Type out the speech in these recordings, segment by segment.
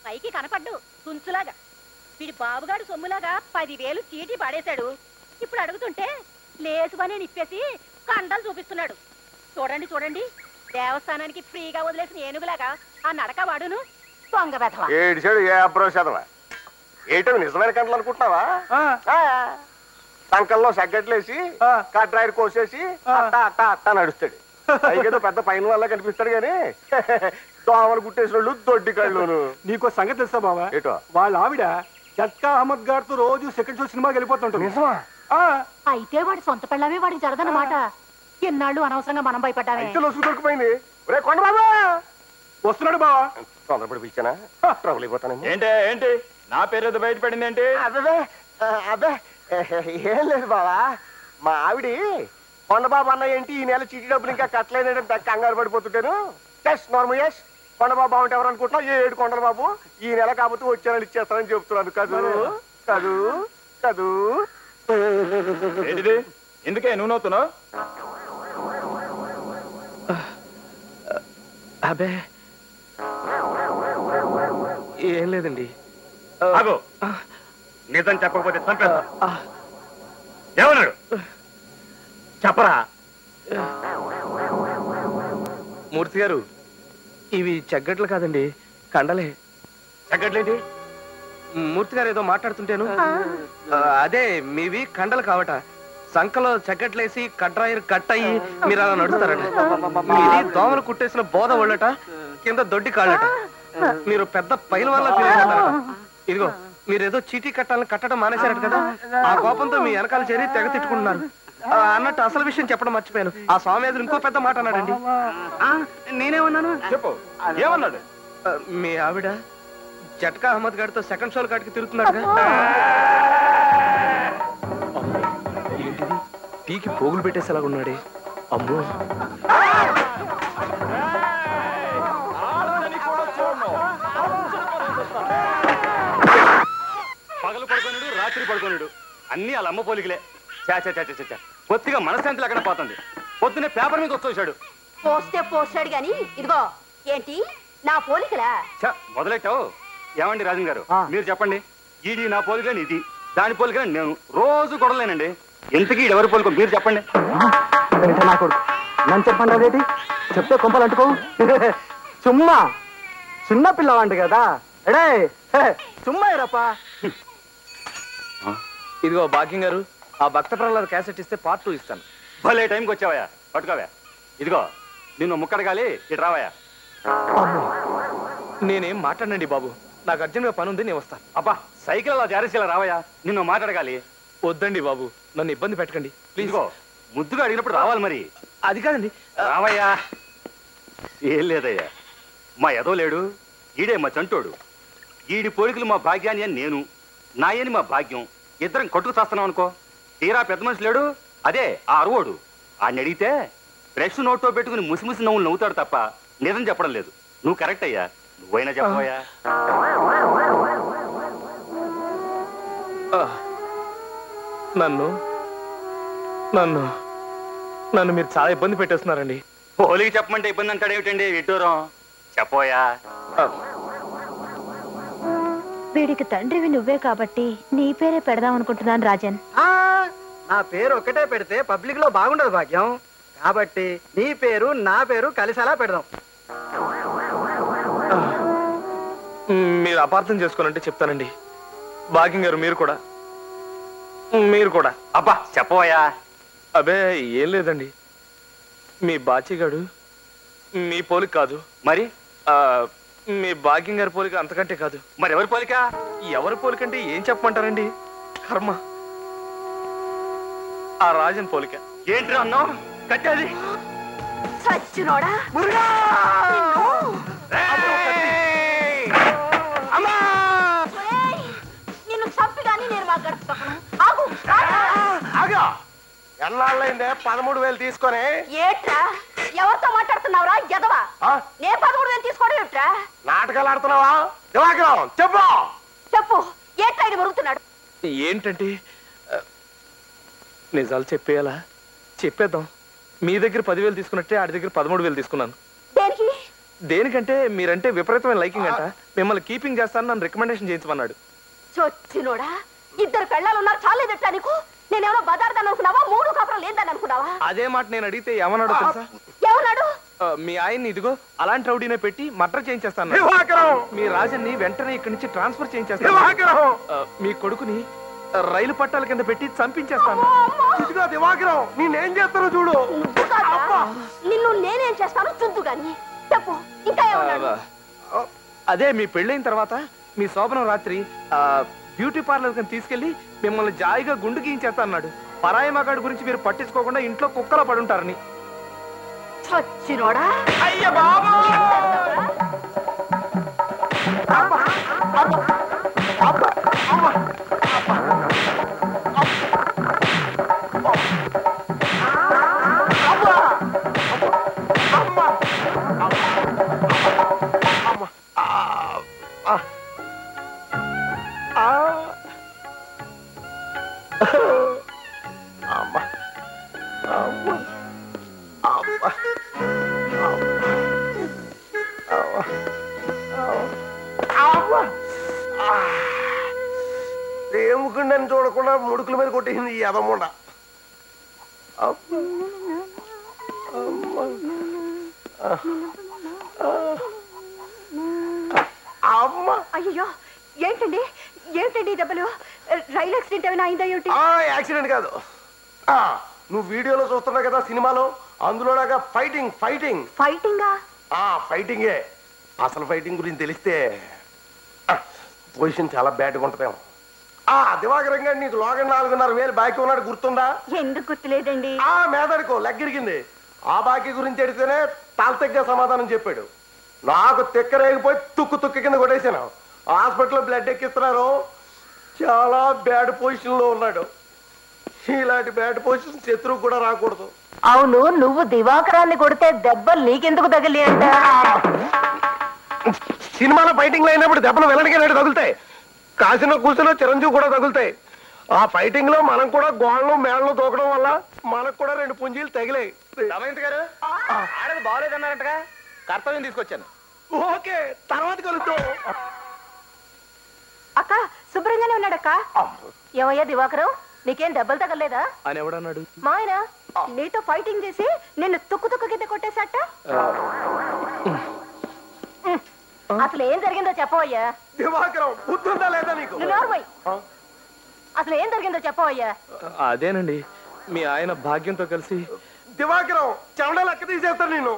పైకి కనపడ్డు తుంచులాగా వీడి బాబుగాడు సొమ్ములాగా పదివేలు చీటీ పాడేశాడు ఇప్పుడు అడుగుతుంటే లేసు పని నిప్పేసి కండలు చూపిస్తున్నాడు చూడండి చూడండి దేవస్థానానికి ఫ్రీగా వదిలేసిన ఏనుగులాగా ఆ నడక వాడును దొంగ వెధవ ఏడిచాడు ఏ అబ్రో చదవా ఏటో నిజమైన కంటలు అనుకుంటున్నావా ఆ. సంకల్లో సగ్గట్లేసి కట్రాయిర్ కోసేసి అట్ట అట్ట అట్ట నడుస్తాడు పైకేదో పెద్ద పైన వల్ల కనిపిస్తాడు గాని దోమలు కుట్టేసిన వాళ్ళు దొడ్డి కళ్ళును నీకో సంగతి తెలుసా బావా ఏటో వాళ్ళ ఆవిడ జట్కా అహ్మద్ గారితో రోజు సెకండ్ షో సినిమాకి వెళ్ళిపోతుంటుంది నిజమా ఆ, అయితే వాడి సొంత పిల్లమే వాడికి జరదన్నమాట ఎన్నాళ్ళు అనవసరంగా మనం భయపడ్డామే అయితే లొసుగు దొరికిపోయింది ఒరే కొండ బాబా వస్తున్నాడు బావా తొందరపడి పిచ్చానా ట్రబుల్ అయిపోతానండి ఏంటి ఏంటి నా పేరు ఏదో బయటపడింది ఏంటి అబ్బే అబ్బే ఏం లేదు బావా మా ఆవిడి కొండబాబు అన్న ఏంటి ఈ నెల చీటీ డబ్బులు ఇంకా కట్టలేదంటే కంగారు పడిపోతుంటాను ఎస్ నార్మల్ ఎస్ కొండబాబు అంటే ఎవరు అనుకుంటున్నావు ఏ ఏడు కొండల బాబు ఈ నెల కాకపోతే వచ్చానని ఇచ్చేస్తానని చెప్తున్నాను కదూ కదూ కదూ ఏంటిది ఎందుకే నువ్వు నవ్వుతున్నావు అబే ఏం లేదండి ఆగు నిజం చెప్పకపోతే చంపేస్తా ఏమన్నాడు చెప్పరా మూర్తి గారు ఇవి చెగ్గట్లు కాదండి కండలే తగ్గట్లేంటి మూర్తి గారు ఏదో మాట్లాడుతుంటేను ఆ, అదే మీవి కండలు కావట సంకలో చెగ్గట్లేసి కట్రాయిరు కట్ అయ్యి మీరు అలా నడుస్తారట మీది దోమలు కుట్టేసిన బోధ ఒళ్ళట కింద దొడ్డి కాళ్ళట మీరు పెద్ద పైల వల్ల ఫీల్ అవుతారట ఇదిగో మీరేదో చీటీ కట్టాలని కట్టడం మానేశారట కదా ఆ కోపంతో మీ వెనకాల చేరి తెగ తిట్టుకుంటున్నారు ఆ, అన్నట్టు అసలు విషయం చెప్పడం మర్చిపోయాను ఆ స్వామి ఇంకో పెద్ద మాట అన్నాడండి ఆ, నేనేమన్నాను చెప్పు ఏమన్నాడు ఆ, మీ ఆవిడ జట్కా అహ్మద్ గారితో సెకండ్ షోల్ కాడికి తిరుగుతున్నాడు ఏంటిది టీకి పోగులు పెట్టేసేలాగా ఉన్నాడే అమ్మో పగలు పడుకోనుడు రాత్రి పడుకోనుడు అన్ని వాళ్ళ అమ్మ పోలికలే చా చా చా చా, చా కొద్దిగా మనశ్శాంతి లేకుండా పోతుంది పొద్దునే పేపర్ మీద వచ్చేసాడు పోస్తే పోస్తాడు గాని ఇదిగో ఏంటి నా పోలికలా చా మొదలెట్టావు ఏమండి రాజన్ గారు మీరు చెప్పండి ఈడి నా పోలికని ఇది దాని పోలికని నేను రోజు గొడవలేనండి ఎంతకీ ఈడు ఎవరి పోలిక మీరు చెప్పండి నా కొడుకు నన్ను చెప్పండి అదేంటి చెప్తే కొంపలు అంటుకో చుమ్మా చిన్న పిల్లవాంటి కదా ఎడే హే, చుమ్మా ఇరప్పా ఇదిగో భాగ్యం గారు ఆ భక్త ప్రహ్లాద క్యాసెట్ ఇస్తే పార్ట్ టూ ఇస్తాను భలే టైంకి వచ్చావయ్యా పట్టుకోవా ఇదిగో నిన్ను ముక్కడగాలి ఇటు రావయ్యా నేనేం మాట్లాడండి బాబు నాకు అర్జెంట్గా పని ఉంది నేను వస్తాను అబ్బా సైకిల్ అలా జారేసేలా రావయ్యా నిన్ను మాట్లాడగాలి వద్దండి బాబు నన్ను ఇబ్బంది పెట్టకండి ప్లీజ్ ఇదిగో ముద్దుగా అడిగినప్పుడు రావాలి మరి అది కాదండి రావయ్యా ఏం లేదయ్యా మా ఎదో లేడు ఈడే మా చంటోడు ఈడి పోలికలు మా భాగ్యాన్ని అని నేను నాయని మా భాగ్యం ఇద్దరం కొట్టుకు చేస్తున్నాం అనుకో తీరా పెద్ద మనిషి లేడు అదే ఆ అరువోడు ఆయన అడిగితే ఫ్రెష్ నోట్లో పెట్టుకుని ముసిముసి నవ్వులు నవ్వుతాడు తప్ప నిజం చెప్పడం లేదు నువ్వు కరెక్ట్ అయ్యా నువ్వైనా చెప్పబోయా ఆ, నన్ను నన్ను నన్ను మీరు చాలా ఇబ్బంది పెట్టేస్తున్నారండి పోలికి చెప్పమంటే ఇబ్బంది అంటాడు ఏమిటండి విడ్డూరం చెప్పోయా ఆ, వీడికి తండ్రివి నువ్వే కాబట్టి నీ పేరే పెడదాం అనుకుంటున్నాను రాజన్ నా పేరు ఒక్కటే పెడితే పబ్లిక్ లో బాగుండదు భాగ్యం కాబట్టి నీ పేరు నా పేరు కలిసేలా పెడదాం మీరు అపార్థం చేసుకోనంటే చెప్తానండి భాగ్యం గారు మీరు కూడా మీరు కూడా అబ్బా చెప్పబోయా అబే ఏం లేదండి మీ బాచిగాడు మీ పోలిక కాదు మరి ఆ, మీ భాగ్యం గారి పోలిక అంతకంటే కాదు మరి ఎవరి పోలిక ఎవరి పోలికంటే ఏం చెప్పమంటారండి కర్మ ఆ రాజన్ పోలిక ఏంటి అన్నావు కట్టేది సచ్చినోడా ఏయ్! నిన్ను చంపి గాని నేను మా గడుపు తప్పను ఆగు ఆగా ఎన్నాళ్ళైందే పదమూడు వేలు తీసుకొని ఏట్రా ఎవరితో మాట్లాడుతున్నావురా ఎదవా ఆ? నే పదమూడు వేలు తీసుకోవడం ఏట్రా నాటకాలు ఆడుతున్నావా దివాకరం చెప్పు చెప్పు ఏట్రా ఇది మరుగుతున్నాడు ఏంటంటే ఆ, నిజాలు చెప్పేయాలా చెప్పేద్దాం మీ దగ్గర పదివేలు తీసుకున్నట్టే ఆడి దగ్గర పదమూడు వేలు తీసుకున్నాను దేనికి దేనికంటే మీరంటే విపరీతమైన లైకింగ్ అంట మిమ్మల్ని కీపింగ్ చేస్తాను నన్ను రికమెండేషన్ చేయించమన్నాడు చొచ్చినోడా ఇద్దరు పెళ్ళాలు ఉన్నారు చాలేదట్టా నీకు నేనేమో బదార్థాన్ని అనుకున్నావా మూడు కాపురం లేదని అనుకున్నావా అదే మాట నేను అడిగితే ఏమన్నాడో తెలుసా ఎవన్నాడు ఆ, మీ ఆయన్ని ఇదిగో అలాంటి రౌడీనే పెట్టి మర్డర్ చేయించేస్తాను దివాకరం మీ రాజన్ని వెంటనే ఇక్కడి నుంచి ట్రాన్స్ఫర్ చేయించేస్తాను దివాకరం ఆ, మీ కొడుకుని ఆ, రైలు పట్టాల కింద పెట్టి చంపించేస్తాను ఇదిగో దివాకరం నేనేం చేస్తానో చూడు నువ్వు కాదా? నిన్ను నేనేం చేస్తాను చూద్దు గాని చెప్పు ఇంకా ఏమన్నాడు ఆ, అదే మీ పెళ్ళైన తర్వాత మీ శోభనం రాత్రి ఆ, బ్యూటీ పార్లర్ కింద తీసుకెళ్లి మిమ్మల్ని జాయిగా గుండు గీయించేస్తా అన్నాడు పరాయి మగాడి గురించి మీరు పట్టించుకోకుండా ఇంట్లో కుక్కలా పడుంటారని చచ్చినోడా అయ్య బాబా దేవుకుండని చూడకుండా ముడుకుల మీద కొట్టేసింది ఈ ఎదముండ అమ్మ అయ్యో ఏంటండి ఏంటండి ఈ దెబ్బలు రైలు యాక్సిడెంట్ ఏమైనా అయిందా ఏమిటి ఆ, యాక్సిడెంట్ కాదు ఆ, నువ్వు వీడియోలో చూస్తున్నావు కదా సినిమాలో అందులోలాగా ఫైటింగ్ ఫైటింగ్ ఫైటింగా ఆ ఫైటింగే అసలు ఫైటింగ్ గురించి తెలిస్తే ఆ, పొజిషన్ చాలా బ్యాడ్గా ఉంటుందేమో ఆ దివాకరం గారు నీకు లోగన్ నాలుగున్నర వేలు బాకీ ఉన్నాడు గుర్తుందా ఎందుకు గుర్తులేదండి ఆ మేదడుకో లెగ్గిరిగింది ఆ బాకీ గురించి అడిగితేనే తాల్తగ్గా సమాధానం చెప్పాడు నాకు తిక్కరేగిపోయి తుక్కు తుక్కు కింద కొట్టేశాను హాస్పిటల్లో బ్లడ్ ఎక్కిస్తున్నారు చాలా బ్యాడ్ పొజిషన్ లో ఉన్నాడు ఇలాంటి బ్యాడ్ పొజిషన్ శత్రువు కూడా రాకూడదు అవును నువ్వు దివాకరాన్ని కొడితే దెబ్బలు నీకెందుకు తగిలి అంట సినిమాలో ఫైటింగ్ అయినప్పుడు దెబ్బలు వెళ్ళడానికి తగులుతాయి కాసిన కూసిన చిరంజీవి కూడా తగులుతాయి ఆ ఫైటింగ్ లో మనం కూడా గోడలు మేడలు దూకడం వల్ల మనకు కూడా రెండు పుంజీలు తగిలాయి దమయంత్ గారు ఆడది బాగోలేదన్నారంటగా కర్తవ్యం తీసుకొచ్చాను ఓకే తర్వాత కలుద్దాం అక్క శుభ్రంగానే ఉన్నాడక్క ఏమయ్యా దివాకరం నీకేం దెబ్బలు తగలేదా అని ఎవడన్నాడు మా ఆయన నీతో ఫైటింగ్ చేసి నిన్ను తుక్కు తుక్కు కింద కొట్టేశాట అసలు ఏం జరిగిందో చెప్పవయ్యా దివాకరం బుద్ధుందా లేదా నీకు నువ్వు నోర్మోయ్. అసలు ఏం జరిగిందో చెప్పవయ్యా అదేనండి మీ ఆయన భాగ్యంతో కలిసి దివాకరం చెమడ లెక్క తీసేస్తాను నేను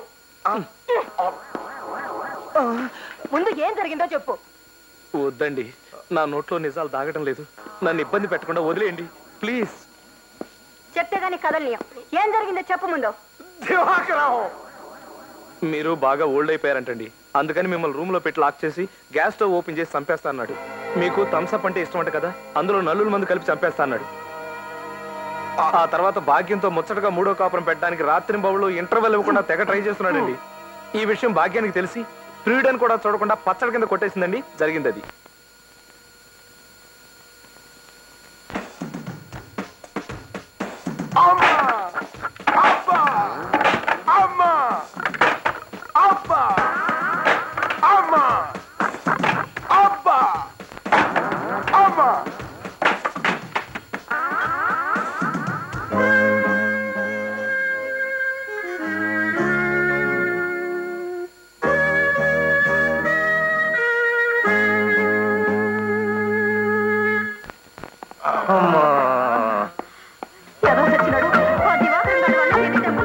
ముందు ఏం జరిగిందో చెప్పు వద్దండి నా నోట్లో నిజాలు దాగటం లేదు నన్ను ఇబ్బంది పెట్టకుండా వదిలేయండి ప్లీజ్ చెప్తే గానీ కదలియం ఏం జరిగిందో చెప్పు ముందు దివాకరం మీరు బాగా ఓల్డ్ అయిపోయారంటండి అందుకని మిమ్మల్ని రూమ్ లో పెట్టి లాక్ చేసి గ్యాస్ స్టవ్ ఓపెన్ చేసి చంపేస్తా అన్నాడు మీకు థమ్స్అప్ అంటే ఇష్టం అంట కదా అందులో నల్లుల మందు కలిపి చంపేస్తా అన్నాడు ఆ తర్వాత భాగ్యంతో ముచ్చటగా మూడో కాపురం పెట్టడానికి రాత్రి బాబులో ఇంటర్వెల్ ఇవ్వకుండా తెగ ట్రై చేస్తున్నాడండి ఈ విషయం భాగ్యానికి తెలిసి ప్రియుడని కూడా చూడకుండా పచ్చడి కింద కొట్టేసిందండి జరిగింది అది అమ్మా అబ్బా అమ్మా అబ్బా అమ్మా అబ్బా అమ్మా ఎవరు చచ్చినాడు ఆ దివాకరం గారి వల్ల ఎన్ని దెబ్బలు?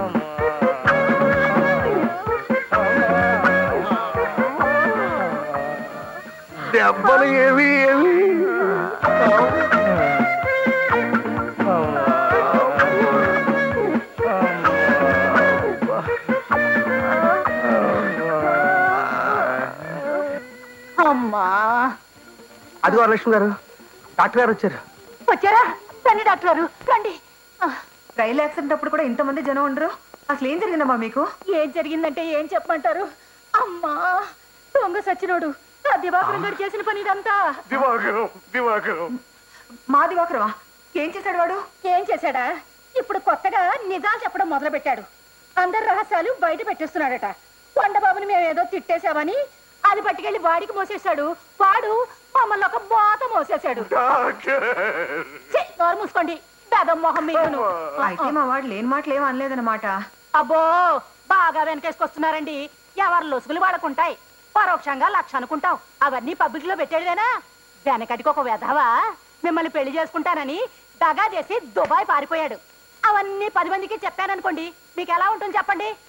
దెబ్బలు ఏవి ఏవి అమ్మా అదిగో లక్ష్మి గారు డాక్టర్ గారు వచ్చారు వచ్చారా రండి డాక్టర్ గారు రండి ఆ, రైలు యాక్సిడెంట్ అప్పుడు కూడా ఇంతమంది జనం ఉండరు అసలు ఏం జరిగిందమ్మా మీకు ఏం జరిగిందంటే ఏం చెప్పమంటారు అమ్మా దొంగ సచ్చినోడు ఆ దివాకరం గారు చేసిన పని ఇదంతా దివాకరం దివాకరం మా దివాకరమా ఏం చేశాడు వాడు ఏం చేశాడా ఇప్పుడు కొత్తగా నిజాలు చెప్పడం మొదలు పెట్టాడు అందరి రహస్యాలు బయట పెట్టేస్తున్నాడట కొండబాబుని మేమేదో తిట్టేశామని అది పట్టుకెళ్ళి వాడికి మోసేశాడు వాడు మమ్మల్ని ఒక బాత మోసేశాడు ఛీ, నోరు మూసుకోండి బెదం మొహం మీరును అయితే మా వాడు లేని మాటలు ఏం అనలేదన్నమాట అబ్బో బాగా వెనకేసుకొస్తున్నారండి ఎవరు లొసుగులు వాడుకుంటాయి పరోక్షంగా లక్ష అనుకుంటాం అవన్నీ పబ్లిక్ లో పెట్టేడువేనా వెనకటికి ఒక వెధవా మిమ్మల్ని పెళ్లి చేసుకుంటానని దగా చేసి దుబాయ్ పారిపోయాడు అవన్నీ పది మందికి చెప్పాననుకోండి మీకు ఎలా ఉంటుంది చెప్పండి